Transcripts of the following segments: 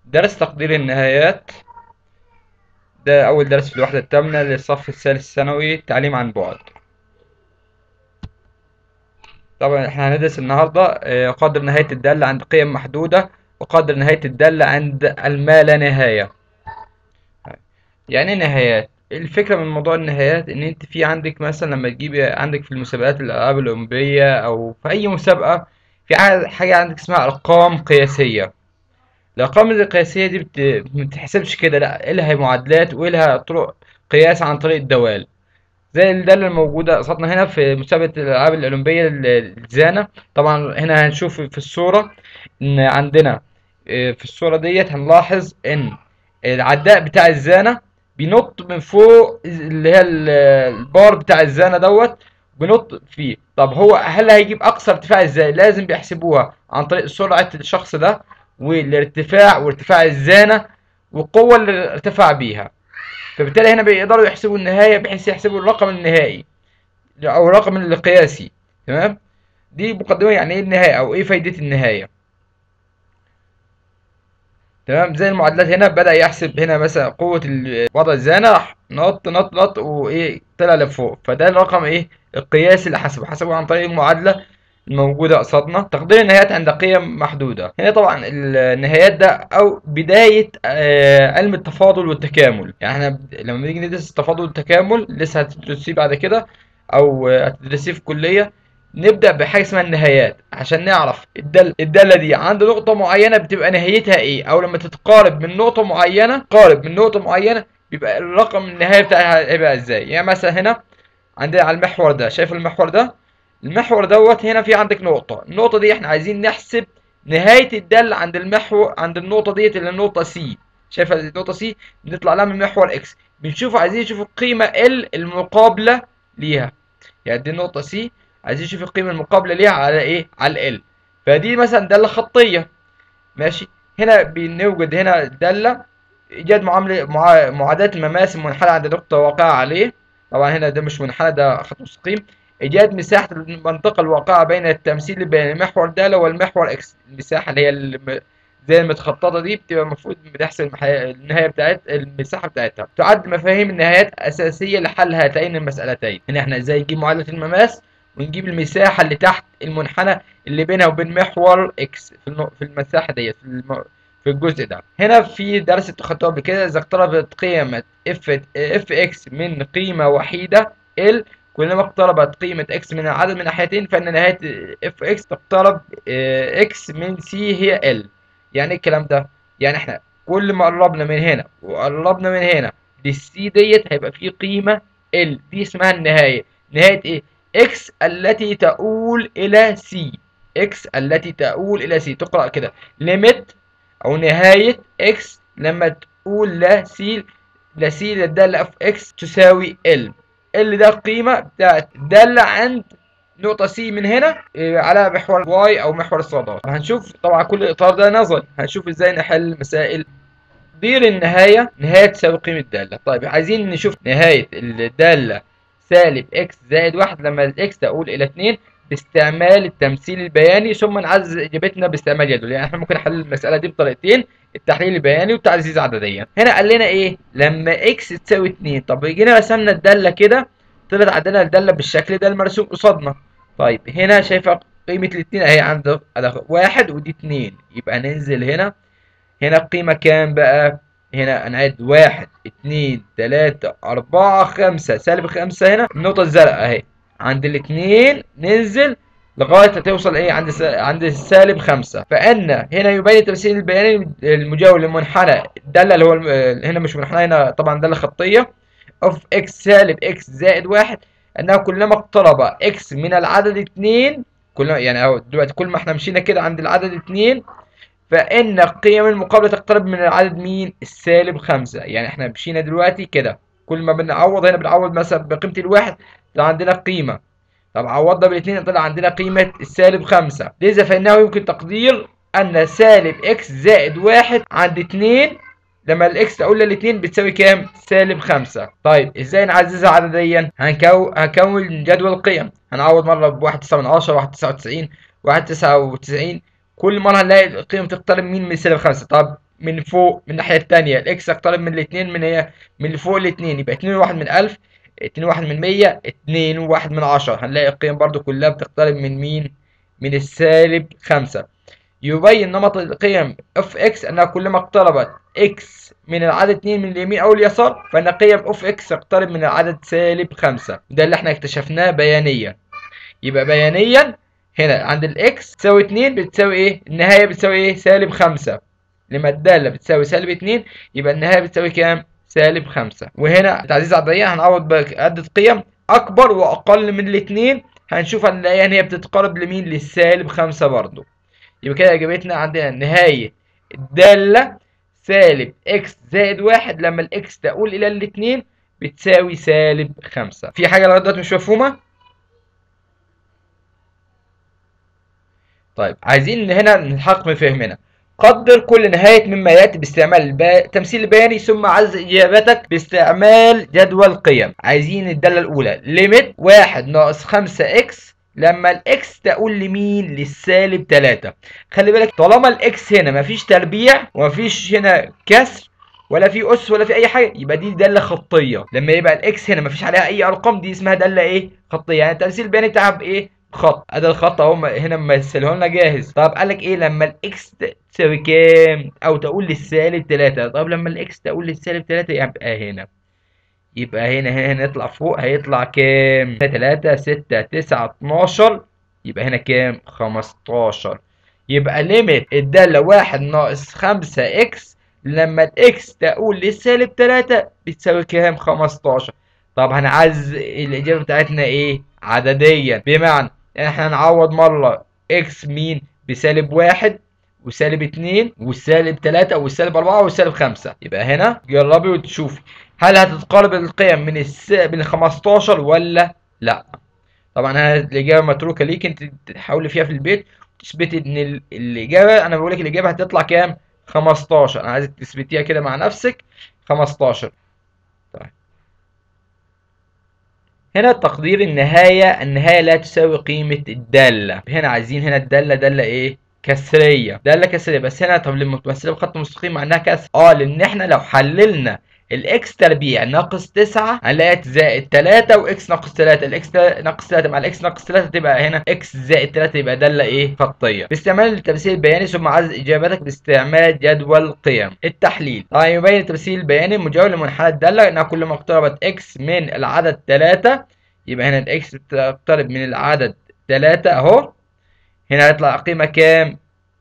درس تقدير النهايات ده أول درس في الوحدة الثامنة للصف الثالث الثانوي تعليم عن بعد طبعا احنا هندرس النهاردة آه، قدر نهاية الدالة عند قيم محدودة وقدر نهاية الدالة عند الما لا نهاية يعني ايه نهايات الفكرة من موضوع النهايات ان انت في عندك مثلا لما تجيبي عندك في المسابقات الالعاب الاولمبية او في اي مسابقة في ع- حاجة عندك اسمها ارقام قياسية الارقام القياسية دي بت... ما بتتحسبش كده لا لها معادلات ولها طرق قياس عن طريق الدوال زي الدالة الموجودة قصادنا هنا في مسابقة الألعاب الأولمبية للزانة طبعا هنا هنشوف في الصورة إن عندنا آه، في الصورة ديت هنلاحظ إن العداء بتاع الزانة بينط من فوق اللي هي ال- البار بتاع الزانة دوت بينط فيه طب هو هل هيجيب أقصى ارتفاع إزاي؟ لازم بيحسبوها عن طريق سرعة الشخص ده والارتفاع وارتفاع الزانة والقوة اللي ارتفع بيها فبالتالي هنا بيقدروا يحسبوا النهاية بحيث يحسبوا الرقم النهائي أو الرقم القياسي تمام دي مقدمة يعني إيه النهاية أو إيه فايدة النهاية تمام زي المعادلات هنا بدأ يحسب هنا مثلا قوة ال- وضع الزانة راح نط نط نط وإيه طلع لفوق فده الرقم إيه القياسي اللي حسبه حسبه عن طريق المعادلة الموجودة قصادنا تقدير النهايات عند قيم محدودة هنا طبعا النهايات ده أو بداية آه، علم التفاضل والتكامل يعني احنا ب- لما نيجي ندرس التفاضل والتكامل لسه هتدرسيه بعد كده أو آه، هتدرسيه في الكلية نبدأ بحاجة اسمها النهايات عشان نعرف الدالة الدالة دي عند نقطة معينة بتبقى نهايتها ايه أو لما تتقارب من نقطة معينة قارب من نقطة معينة بيبقى الرقم النهائي بتاعها هيبقى ازاي يعني مثلا هنا عندنا على المحور ده شايف المحور ده المحور دوت هنا في عندك نقطة النقطة دي احنا عايزين نحسب نهاية الدالة عند المحور عند النقطة ديت اللي النقطة سي شايف النقطة سي بنطلع لها من محور اكس بنشوف عايزين نشوف القيمة ال المقابلة ليها يعني دي النقطة سي عايزين نشوف القيمة المقابلة ليها على ايه على ال فدي مثلا دالة خطية ماشي هنا بنوجد هنا دالة ايجاد معاملة مع... معادلة المماس المنحنى عند نقطة واقعة عليه طبعا هنا ده مش منحنى ده خط مستقيم ايجاد مساحة المنطقة الواقعة بين التمثيل بين المحور دالة والمحور اكس المساحة اللي هي الم... زي المتخططة دي بتبقى المفروض بتحسب المح- النهاية بتاعت المساحة بتاعتها تعد مفاهيم النهايات أساسية لحل هاتين المسألتين هنا احنا ازاي نجيب معادلة المماس ونجيب المساحة اللي تحت المنحنى اللي بينها وبين محور اكس في, النق... في المساحة ديت في, الم... في الجزء ده هنا في درس التخطيط قبل كده اذا اقتربت قيمة اف اف اكس من قيمة وحيدة ال كلما اقتربت قيمة اكس من العدد من ناحيتين فإن نهاية اف اكس تقترب اكس من سي هي ال يعني ايه الكلام ده؟ يعني احنا كل ما قربنا من هنا وقربنا من هنا للسي ديت هيبقى في قيمة ال دي اسمها النهاية نهاية ايه؟ اكس التي تؤول إلى سي اكس التي تؤول إلى سي تقرأ كده ليميت أو نهاية اكس لما تقول لا سي لا سي للدالة اف اكس تساوي ال ال ده القيمة بتاعت الدالة عند نقطة سي من هنا إيه، على محور واي أو محور الصادات هنشوف طبعا كل الإطار ده نظري هنشوف ازاي نحل مسائل تقدير النهاية نهاية تساوي قيمة الدالة طيب عايزين نشوف نهاية الدالة سالب اكس زائد واحد لما الاكس تؤول إلى اتنين باستعمال التمثيل البياني ثم نعزز إجابتنا باستعمال جدول يعني احنا ممكن نحل المسألة دي بطريقتين التحليل البياني والتعزيز عدديا هنا قال لنا ايه لما اكس تساوي اتنين طب جينا رسمنا الدالة كده طلعت عندنا الدالة بالشكل ده المرسوم قصادنا طيب هنا شايفة قيمة الاتنين اهي عند عند واحد ودي اتنين يبقى ننزل هنا هنا القيمة كام بقى هنا هنعد واحد اتنين تلاتة أربعة خمسة سالب خمسة هنا النقطة الزرقاء أهي عند الاتنين ننزل لغاية هتوصل إيه عند س... عند السالب خمسة فإن هنا يبين التمثيل البياني المجاور للمنحنى الدالة اللي هو الم- هنا مش منحنى هنا طبعا دالة خطية اوف اكس سالب اكس زائد واحد انه كلما اقترب اكس من العدد اتنين كل يعني أهو دلوقتي كل ما احنا مشينا كده عند العدد اتنين فإن القيم المقابلة تقترب من العدد مين؟ السالب خمسة يعني احنا مشينا دلوقتي كده كل ما بنعوض هنا بنعوض مثلا بقيمة الواحد طلع عندنا قيمة طب عوضنا بالاثنين طلع عندنا قيمة السالب خمسة لذا فإنه يمكن تقدير أن سالب إكس زائد واحد عند اتنين لما الإكس تقول للاتنين بتساوي كام؟ سالب خمسة طيب إزاي نعززها عدديا؟ هنكو... هنكون جدول القيم هنعوض مرة بواحد تسعة من عشرة واحد تسعة وتسعين واحد تسعة وتسعين كل مرة هنلاقي القيمة تقترب مين من سالب خمسة طب من فوق من الناحيه الثانيه الاكس اقترب من الاثنين من هي من اللي فوق الاثنين يبقى 2 واحد من 1000 2 واحد من 100 2 واحد من 10 هنلاقي القيم برضو كلها بتقترب من مين من السالب 5 يبين نمط القيم اف اكس انها كلما اقتربت اكس من العدد 2 من اليمين او اليسار فان قيم اف اكس تقترب من العدد سالب 5 ده اللي احنا اكتشفناه بيانيا يبقى بيانيا هنا عند الاكس تساوي 2 بتساوي ايه النهايه بتساوي ايه سالب 5 لما الداله بتساوي سالب 2 يبقى النهايه بتساوي كام سالب 5 وهنا تعزيز عدديه هنعوض بعدة قيم اكبر واقل من الاثنين هنشوف هنلاقيها ان هي بتتقرب لمين للسالب 5 برضو يبقى كده اجابتنا عندنا نهايه الداله سالب اكس زائد واحد لما الاكس تقول الى الاثنين بتساوي سالب خمسة في حاجة لغاية دلوقتي مش مفهومة؟ طيب عايزين هنا نحقق من فهمنا قدر كل نهاية مما يأتي باستعمال البا... التمثيل البياني ثم عزز إجابتك باستعمال جدول قيم عايزين الدالة الأولى ليميت واحد ناقص خمسة إكس لما الاكس تقول لمين للسالب 3 خلي بالك طالما الاكس هنا مفيش تربيع ومفيش هنا كسر ولا في اس ولا في اي حاجه يبقى دي داله خطيه لما يبقى الاكس هنا مفيش عليها اي ارقام دي اسمها داله ايه خطيه يعني التمثيل البياني بتاعها بايه خط ادي الخط اهو هنا ممثله لنا جاهز طب قال لك ايه لما الاكس تساوي كام او تقول للسالب 3 طب لما الاكس تقول للسالب 3 يبقى هنا يبقى هنا هنا نطلع فوق هيطلع كام 3 6 9 12 يبقى هنا كام 15 يبقى ليميت الدالة واحد ناقص 5 اكس لما الاكس تقول للسالب 3 بتساوي كام 15 طب هنعز الإجابة بتاعتنا إيه عدديا بمعنى إحنا هنعوض مرة إكس مين بسالب واحد وسالب اتنين والسالب تلاتة والسالب أربعة والسالب خمسة يبقى هنا جربي وتشوفي هل هتتقارب القيم من الس... من 15 ولا لا طبعا انا الاجابه متروكه ليك انت تحاولي فيها في البيت تثبتي ان الاجابه انا بقول لك الاجابه هتطلع كام 15 انا عايزك تثبتيها كده مع نفسك 15 طيب هنا تقدير النهايه النهايه لا تساوي قيمه الداله هنا عايزين هنا الداله داله ايه كسريه داله كسريه بس هنا طب لما تمثلها بخط مستقيم معناها كسر اه لان احنا لو حللنا الاكس تربيع ناقص 9 هنلاقي زائد 3 واكس ناقص 3 الاكس ناقص 3 مع الاكس ناقص 3 تبقى هنا اكس زائد 3 يبقى داله ايه خطيه باستعمال التمثيل البياني ثم عزز اجابتك باستعمال جدول قيم التحليل طيب يبين التمثيل البياني مجاور لمنحنى الداله انها كل ما اقتربت اكس من العدد 3 يبقى هنا الاكس بتقترب من العدد 3 اهو هنا هيطلع قيمه كام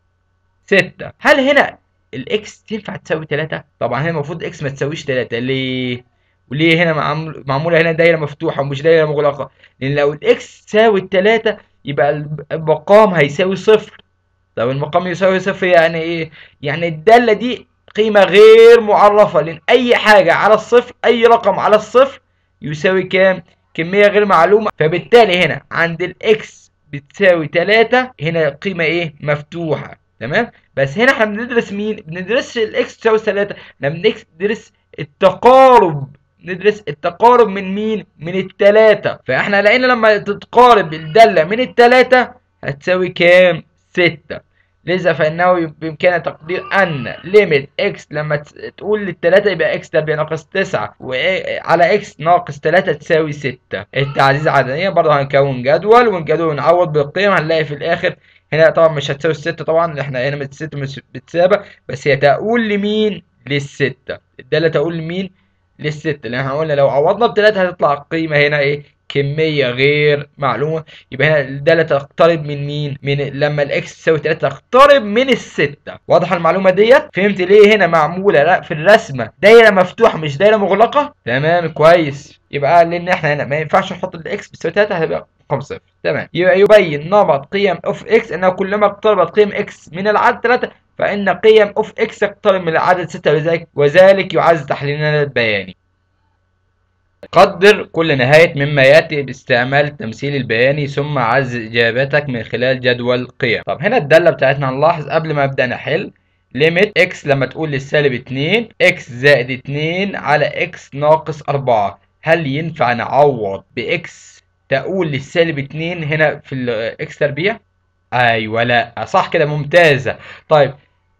6 هل هنا الاكس تنفع تساوي 3 طبعا هنا المفروض اكس ما تساويش 3 ليه وليه هنا معمول معموله هنا دايره مفتوحه ومش دايره مغلقه لان لو الاكس تساوي 3 يبقى المقام هيساوي صفر طب المقام يساوي صفر يعني ايه يعني الداله دي قيمه غير معرفه لان اي حاجه على الصفر اي رقم على الصفر يساوي كام كميه غير معلومه فبالتالي هنا عند الاكس بتساوي 3 هنا قيمه ايه مفتوحه تمام بس هنا احنا بندرس مين بندرس الاكس تساوي 3 احنا بندرس التقارب ندرس التقارب من مين من التلاتة فاحنا لقينا لما تتقارب الدالة من التلاتة هتساوي كام ستة لذا فإنه بإمكان تقدير أن ليميت إكس لما تقول للتلاتة يبقى إكس تربيع ناقص تسعة وعلى إكس ناقص تلاتة تساوي ستة التعزيز عدديا برضه هنكون جدول والجدول نعوض بالقيم هنلاقي في الآخر هنا طبعا مش هتساوي الستة طبعا احنا هنا الستة مش بتسابق بس هي تقول لمين للستة الدالة تقول لمين للستة لان احنا قلنا لو عوضنا بتلاتة هتطلع القيمة هنا ايه كمية غير معلومة يبقى هنا الدالة تقترب من مين من لما الاكس تساوي 3 تقترب من الستة واضحة المعلومة ديت فهمت ليه هنا معمولة لا في الرسمة دايرة مفتوحة مش دايرة مغلقة تمام كويس يبقى لان احنا هنا ما ينفعش نحط الاكس بتساوي 3 هتبقى رقم صفر تمام يبقى يبين نمط قيم اوف اكس انه كلما اقتربت قيم اكس من العدد 3 فان قيم اوف اكس تقترب من العدد 6 وذلك وذلك يعز تحليلنا البياني قدر كل نهاية مما يأتي باستعمال التمثيل البياني ثم عز إجابتك من خلال جدول قيم طب هنا الدالة بتاعتنا نلاحظ قبل ما أبدأ نحل ليميت اكس لما تقول للسالب 2 اكس زائد 2 على اكس ناقص 4 هل ينفع نعوض باكس تقول للسالب 2 هنا في الاكس تربيع ايوه لا صح كده ممتازه طيب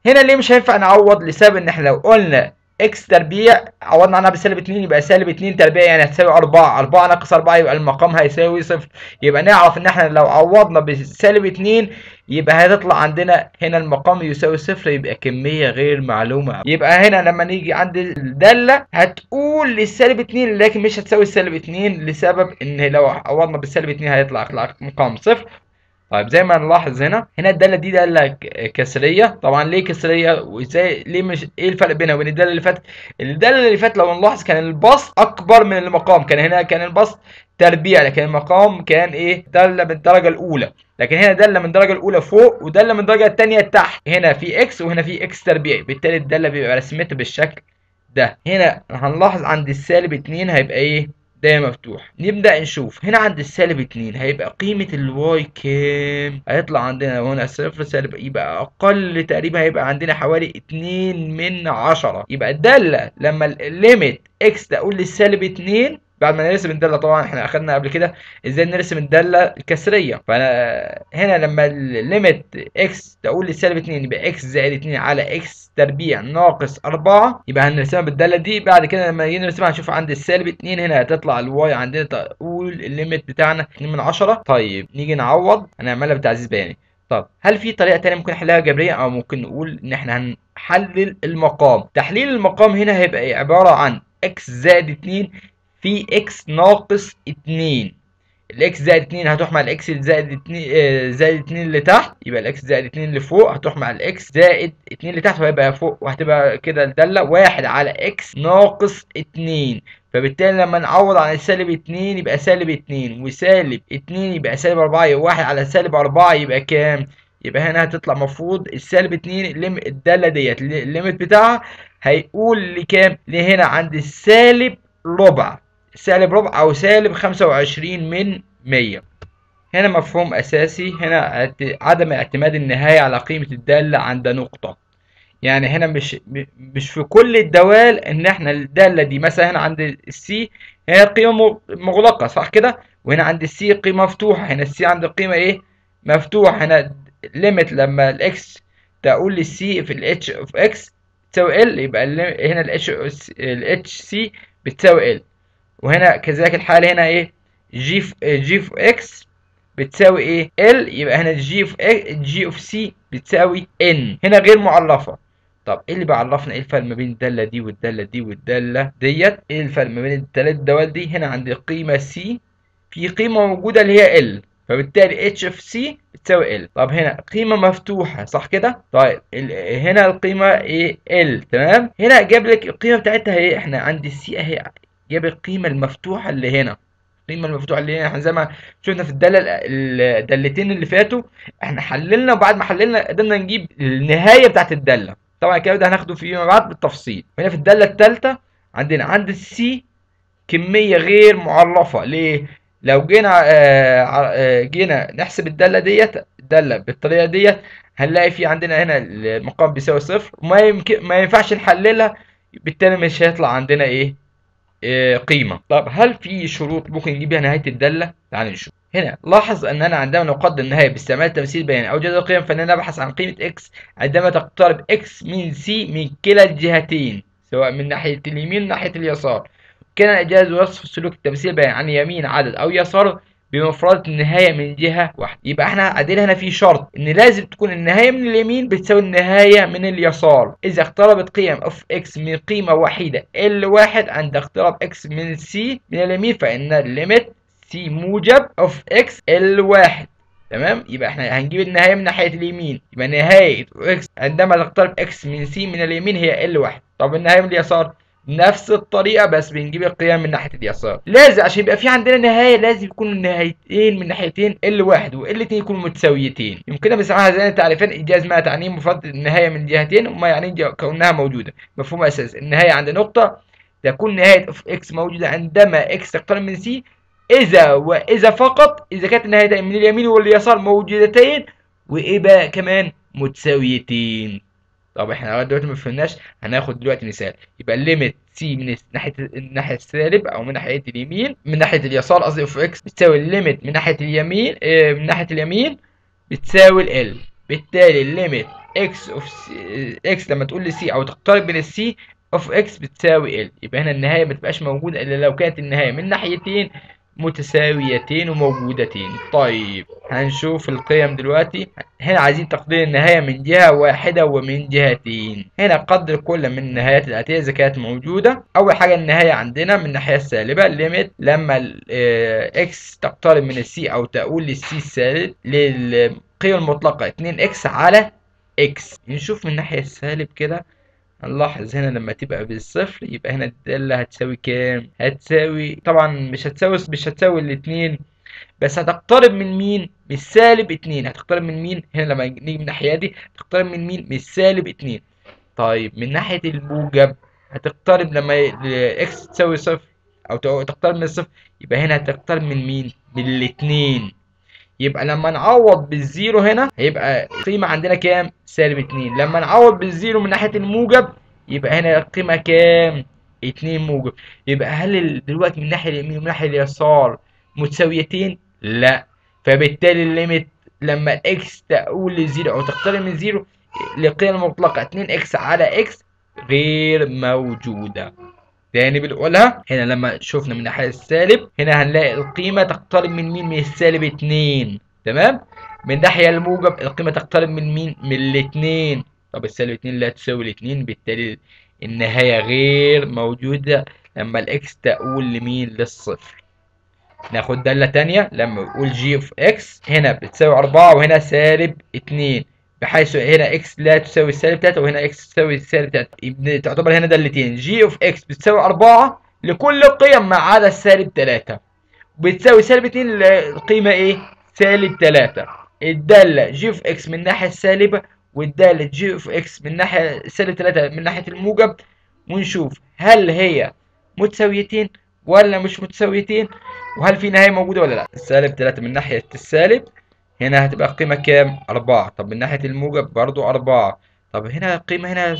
هنا ليه مش هينفع نعوض لسبب ان احنا لو قلنا اكس تربيع عوضنا عنها بسالب 2 يبقى سالب 2 تربيع يعني هتساوي 4 4 ناقص 4 يبقى المقام هيساوي صفر يبقى نعرف ان احنا لو عوضنا بسالب 2 يبقى هتطلع عندنا هنا المقام يساوي صفر يبقى كمية غير معلومة يبقى هنا لما نيجي عند الدالة هتقول للسالب 2 لكن مش هتساوي السالب 2 لسبب ان لو عوضنا بالسالب 2 هيطلع يطلع مقام صفر طيب زي ما نلاحظ هنا هنا الداله دي داله كسريه طبعا ليه كسريه وازاي ليه مش ايه الفرق بينها وبين الداله اللي فاتت الداله اللي فاتت لو نلاحظ كان البسط اكبر من المقام كان هنا كان البسط تربيع لكن المقام كان ايه داله من الدرجه الاولى لكن هنا داله من الدرجه الاولى فوق وداله من الدرجه الثانيه تحت هنا في اكس وهنا في اكس تربيع بالتالي الداله بيبقى رسمتها بالشكل ده هنا هنلاحظ عند السالب 2 هيبقى ايه ده مفتوح نبدأ نشوف هنا عند السالب 2 هيبقى قيمة الواي كام هيطلع عندنا هنا صفر سالب يبقى أقل تقريبا هيبقى عندنا حوالي 2 من 10 يبقى الدالة لما الليميت اكس تقول للسالب 2 بعد ما نرسم الداله طبعا احنا اخدنا قبل كده ازاي نرسم الداله الكسريه فانا هنا لما الليميت اكس تقول للسالب 2 يبقى اكس زائد 2 على اكس تربيع ناقص 4 يبقى هنرسمها بالداله دي بعد كده لما نيجي نرسمها هنشوف عند السالب 2 هنا هتطلع الواي عندنا تقول الليميت بتاعنا 2 من 10 طيب نيجي نعوض هنعملها بتعزيز بياني طب هل في طريقه ثانيه ممكن نحلها جبريا او ممكن نقول ان احنا هنحلل المقام تحليل المقام هنا هيبقى إيه؟ عباره عن اكس زائد 2 في اكس ناقص 2 الاكس زائد 2 هتروح مع الاكس زائد 2 آه زائد 2 اللي تحت يبقى الاكس زائد 2 اللي فوق هتروح مع الاكس زائد 2 اللي تحت وهيبقى فوق وهتبقى كده الداله 1 على اكس ناقص 2 فبالتالي لما نعوض عن السالب 2 يبقى سالب 2 وسالب 2 يبقى سالب 4 يبقى 1 على سالب 4 يبقى كام؟ يبقى هنا هتطلع مفروض السالب 2 الداله ديت الليميت بتاعها هيقول لكام؟ لهنا عند السالب ربع سالب ربع او سالب خمسة وعشرين من مية هنا مفهوم اساسي هنا عدم اعتماد النهاية على قيمة الدالة عند نقطة يعني هنا مش مش في كل الدوال ان احنا الدالة دي مثلا هنا عند السي هي قيمة مغلقة صح كده وهنا عند السي قيمة مفتوحة هنا السي عند القيمة ايه مفتوح هنا ليميت لما الاكس تقول للسي في الاتش اوف اكس تساوي ال يبقى هنا الاتش الاتش سي بتساوي ال وهنا كذلك الحال هنا ايه جي في جي في اكس بتساوي ايه ال يبقى هنا جي في جي اوف سي بتساوي ان هنا غير معرفه طب ايه اللي بيعرفنا ايه الفرق ما بين الداله دي والداله دي والداله ديت ايه الفرق ما بين الثلاث دوال دي هنا عندي قيمه سي في قيمه موجوده اللي هي ال فبالتالي اتش اف سي بتساوي ال طب هنا قيمه مفتوحه صح كده طيب هنا القيمه ايه ال تمام هنا جاب لك القيمه بتاعتها ايه احنا عندي السي اهي جاب القيمة المفتوحة اللي هنا القيمة المفتوحة اللي هنا احنا زي ما شفنا في الدالة الدالتين اللي فاتوا احنا حللنا وبعد ما حللنا قدرنا نجيب النهاية بتاعت الدالة طبعا الكلام ده هناخده فيما بعد بالتفصيل هنا في الدالة الثالثة عندنا عند السي كمية غير معرفة ليه؟ لو جينا آه آه جينا نحسب الدالة ديت الدالة بالطريقة ديت هنلاقي في عندنا هنا المقام بيساوي صفر وما يمكن ما ينفعش نحللها بالتالي مش هيطلع عندنا ايه قيمة طب هل في شروط ممكن نجيب بيها نهاية الدالة؟ تعال نشوف هنا لاحظ أننا عندما نقدر النهاية باستعمال تمثيل بياني أو جدول القيم فإننا نبحث عن قيمة x عندما تقترب x من c من كلا الجهتين سواء من ناحية اليمين من ناحية اليسار كان إجاز وصف سلوك التمثيل البياني عن يمين عدد أو يسار بمفردة النهاية من جهة واحدة يبقى احنا عندنا هنا في شرط ان لازم تكون النهاية من اليمين بتساوي النهاية من اليسار اذا اقتربت قيم اف اكس من قيمة واحدة ال واحد عند اقتراب اكس من سي من اليمين فان الليميت سي موجب اف اكس ال واحد تمام يبقى احنا هنجيب النهاية من ناحية اليمين يبقى نهاية اكس عندما تقترب اكس من سي من اليمين هي ال واحد طب النهاية من اليسار نفس الطريقه بس بنجيب القيم من ناحيه اليسار لازم عشان يبقى في عندنا نهايه لازم يكون النهايتين من ناحيتين ال واحد وال اتنين يكونوا متساويتين يمكننا بنسمعها زي تعريفين ايجاز ما تعنيه مفرد النهايه من جهتين وما يعني كونها موجوده مفهوم اساس النهايه عند نقطه تكون نهايه اف اكس موجوده عندما اكس تقترب من سي اذا واذا فقط اذا كانت النهايتين من اليمين واليسار موجودتين وايه بقى كمان متساويتين طب احنا لغايه دلوقتي ما فهمناش هناخد دلوقتي مثال يبقى الليميت سي من ناحيه الناحيه السالب او من ناحيه اليمين من ناحيه اليسار قصدي اوف اكس بتساوي الليميت من ناحيه اليمين اه من ناحيه اليمين بتساوي ال بالتالي الليميت اكس اوف اكس لما تقول لسي او تقترب من السي اوف اكس بتساوي ال يبقى هنا النهايه ما تبقاش موجوده الا لو كانت النهايه من ناحيتين متساويتين وموجودتين طيب هنشوف القيم دلوقتي هنا عايزين تقدير النهاية من جهة واحدة ومن جهتين هنا قدر كل من النهايات الآتية إذا كانت موجودة أول حاجة النهاية عندنا من الناحية السالبة ليميت لما اكس تقترب من السي أو تقول للسي السالب للقيمة المطلقة 2 اكس على اكس نشوف من الناحية السالب كده هنلاحظ هنا لما تبقى بالصفر يبقى هنا الدالة هتساوي كام؟ هتساوي طبعا مش هتساوي مش هتساوي الاتنين بس هتقترب من مين؟ من السالب اتنين هتقترب من مين؟ هنا لما نيجي من الناحية دي هتقترب من مين؟ من السالب اتنين طيب من ناحية الموجب هتقترب لما اكس تساوي صفر أو تقترب من الصفر يبقى هنا هتقترب من مين؟ من الاتنين يبقى لما نعوض بالزيرو هنا هيبقى القيمة عندنا كام؟ سالب اتنين لما نعوض بالزيرو من ناحية الموجب يبقى هنا القيمة كام؟ اتنين موجب يبقى هل دلوقتي من الناحية اليمين ومن الناحية اليسار متساويتين؟ لا فبالتالي الليميت لما الاكس تقول لزيرو او تقترب من زيرو للقيمة المطلقة 2 اكس على اكس غير موجودة تاني بنقولها هنا لما شفنا من الناحية السالب هنا هنلاقي القيمة تقترب من مين من السالب اتنين تمام من الناحية الموجب القيمة تقترب من مين من الاتنين طب السالب اتنين لا تساوي الاتنين بالتالي النهاية غير موجودة لما الاكس تقول لمين للصفر ناخد دالة تانية لما بقول جي اوف اكس هنا بتساوي أربعة وهنا سالب اتنين بحيث هنا اكس لا تساوي سالب تلاتة وهنا اكس تساوي سالب تلاتة يبقى تعتبر هنا دالتين جي اوف اكس بتساوي أربعة لكل القيم ما عدا السالب تلاتة بتساوي سالب اتنين القيمة ايه؟ سالب تلاتة الدالة جي اوف اكس من الناحية السالبة والدالة جي اوف اكس من ناحية سالب تلاتة من ناحية الموجب ونشوف هل هي متساويتين ولا مش متساويتين وهل في نهاية موجودة ولا لا السالب تلاتة من ناحية السالب هنا هتبقى القيمة كام؟ أربعة طب من ناحية الموجب برضو أربعة طب هنا القيمة هنا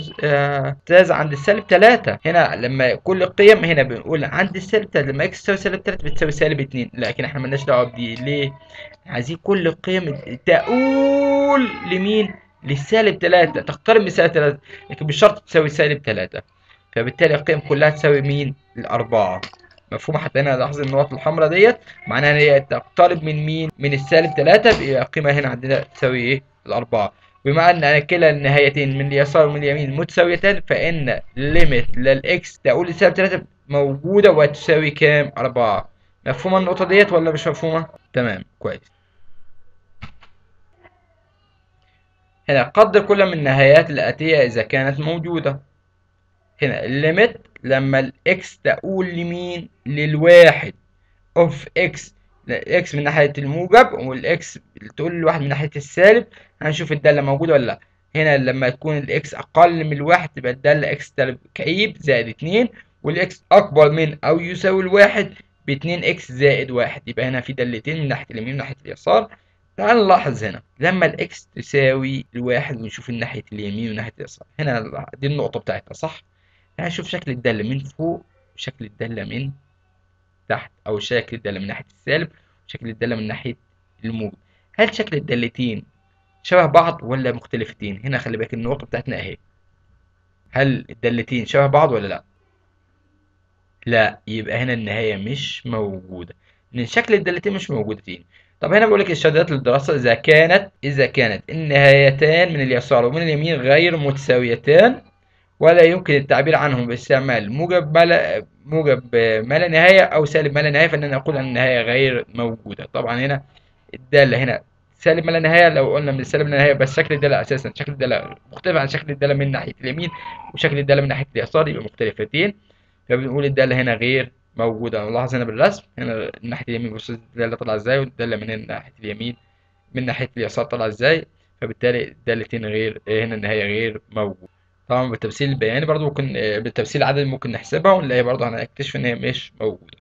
تزاز عند السالب تلاتة هنا لما كل القيم هنا بنقول عند السالب تلاتة لما اكس تساوي سالب تلاتة بتساوي سالب اتنين لكن احنا ملناش دعوة بدي ليه؟ عايزين كل القيم تقول لمين؟ للسالب تلاتة تقترب من السالب تلاتة لكن مش شرط تساوي سالب تلاتة فبالتالي القيم كلها تساوي مين؟ الأربعة مفهومة حتى هنا لاحظ النقط الحمراء ديت معناها ان هي تقترب من مين؟ من السالب 3 يبقى القيمة هنا عندنا تساوي ايه؟ الأربعة بما أن كلا النهايتين من اليسار ومن اليمين متساويتان فإن ليميت للإكس تقول لسالب 3 موجودة وتساوي كام؟ أربعة مفهومة النقطة ديت ولا مش مفهومة؟ تمام كويس هنا قدر كل من النهايات الآتية إذا كانت موجودة هنا الليميت لما الاكس تقول لمين للواحد اوف اكس اكس من ناحيه الموجب والاكس تقول لواحد من ناحيه السالب هنشوف الداله موجوده ولا لا هنا لما تكون الاكس اقل من الواحد تبقى الداله اكس سالب كئيب زائد اتنين والاكس اكبر من او يساوي الواحد باتنين اكس زائد واحد يبقى هنا في دالتين من ناحيه اليمين وناحيه اليسار تعال نلاحظ هنا لما الاكس تساوي الواحد ونشوف ناحيه اليمين وناحيه اليسار هنا دي النقطه بتاعتنا صح تعال نشوف شكل الدالة من فوق وشكل الدالة من تحت أو شكل الدالة من ناحية السالب وشكل الدالة من ناحية الموجب هل شكل الدالتين شبه بعض ولا مختلفتين هنا خلي بالك النقطة بتاعتنا أهي هل الدالتين شبه بعض ولا لأ لا يبقى هنا النهاية مش موجودة لأن شكل الدالتين مش موجودتين طب هنا بقول لك الشهادات للدراسة إذا كانت إذا كانت النهايتان من اليسار ومن اليمين غير متساويتان ولا يمكن التعبير عنهم باستعمال موجب ما لا موجب ما لا نهاية أو سالب ما لا نهاية فإننا نقول أن النهاية غير موجودة طبعا هنا الدالة هنا سالب ما لا نهاية لو قلنا من السالب لا نهاية بس شكل الدالة أساسا شكل الدالة مختلف عن شكل الدالة من ناحية اليمين وشكل الدالة من ناحية اليسار يبقى مختلفتين فبنقول الدالة هنا غير موجودة نلاحظ هنا بالرسم هنا من ناحية اليمين بص الدالة طالعة ازاي والدالة من ناحية اليمين من ناحية اليسار طالعة ازاي فبالتالي الدالتين غير هنا النهاية غير موجودة طبعا بالتمثيل البياني برضو ممكن بالتمثيل العددي ممكن نحسبها ونلاقي برضو هنكتشف ان هي مش موجودة